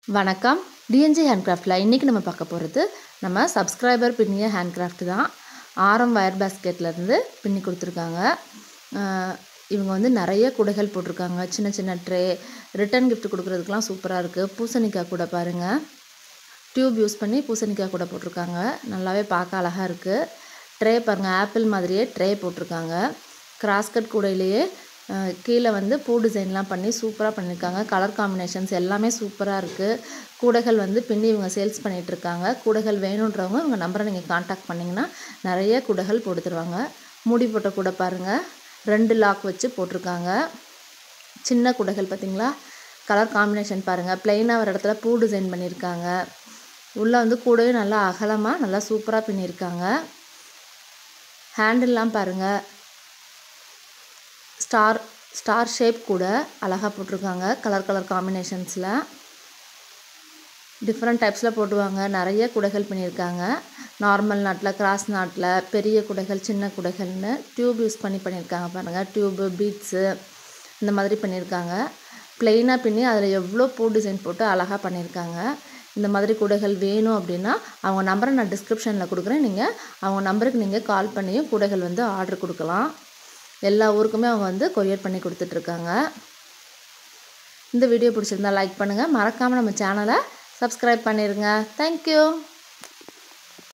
வணக்கம் டிஎன்ஜி ஹேண்ட்கிராஃப்டில் இன்றைக்கி நம்ம பார்க்க போகிறது நம்ம சப்ஸ்கிரைபர் பின்னிய ஹேண்ட்கிராஃப்ட் தான் ஆரம் வயர் பேஸ்கெட்லேருந்து பின்னி கொடுத்துருக்காங்க அஹ் இவங்க வந்து நிறைய குடைகள் போட்டிருக்காங்க சின்ன சின்ன ட்ரே ரிட்டன் gift கொடுக்குறதுக்கெலாம் சூப்பராக இருக்குது பூசணிக்காய் கூட பாருங்கள் டியூப் யூஸ் பண்ணி பூசணிக்காய் கூட போட்டிருக்காங்க நல்லாவே பார்க்க அழகாக இருக்குது ட்ரே பாருங்கள் ஆப்பிள் மாதிரியே ட்ரே போட்டிருக்காங்க கிராஸ்கட் கூடையிலேயே அஹ், கீழே வந்து பூ டிசைன்லாம் பண்ணி சூப்பராக பண்ணியிருக்காங்க கலர் காம்பினேஷன்ஸ் எல்லாமே சூப்பராக இருக்குது கூடைகள் வந்து பின்னி இவங்க சேல்ஸ் பண்ணிகிட்ருக்காங்க கூடைகள் வேணுன்றவங்க இவங்க நம்பரை நீங்கள் காண்டாக்ட் பண்ணிங்கன்னா நிறைய கூடைகள் போட்டு தருவாங்க மூடி போட்ட கூடை பாருங்கள் ரெண்டு லாக் வச்சு போட்டிருக்காங்க சின்ன குடைகள் பார்த்தீங்களா கலர் காம்பினேஷன் பாருங்கள் பிளெயினாக ஒரு இடத்துல பூ டிசைன் பண்ணியிருக்காங்க உள்ளே வந்து கூடயும் நல்லா அகலமாக நல்லா சூப்பராக பின்னியிருக்காங்க ஹேண்டில்லாம் பாருங்கள் ஸ்டார் ஸ்டார் ஷேப் கூட அழகாக போட்டிருக்காங்க கலர் கலர் காம்பினேஷன்ஸில் டிஃப்ரெண்ட் டைப்ஸில் போட்டுவாங்க நிறைய குடைகள் பண்ணியிருக்காங்க நார்மல் நாட்டில் கிராஸ் நாட்டில் பெரிய குடைகள் சின்ன குடைகள்னு டியூப் யூஸ் பண்ணி பண்ணியிருக்காங்க பாருங்கள் டியூபு பீட்ஸு இந்த மாதிரி பண்ணியிருக்காங்க ப்ளெயினாக பின்னி அதில் எவ்வளோ பூ டிசைன் போட்டு அழகாக பண்ணியிருக்காங்க இந்த மாதிரி குடைகள் வேணும் அப்படின்னா அவங்க நம்பரை நான் டிஸ்கிரிப்ஷனில் கொடுக்குறேன் நீங்கள் அவங்க நம்பருக்கு நீங்கள் கால் பண்ணியும் குடைகள் வந்து ஆர்டர் கொடுக்கலாம் எல்லா ஊருக்குமே அவங்க வந்து கொரியர் பண்ணி கொடுத்துட்ருக்காங்க இந்த வீடியோ பிடிச்சிருந்தா லைக் பண்ணுங்கள் மறக்காமல் நம்ம சேனலை சப்ஸ்கிரைப் பண்ணிடுங்க தேங்க்யூ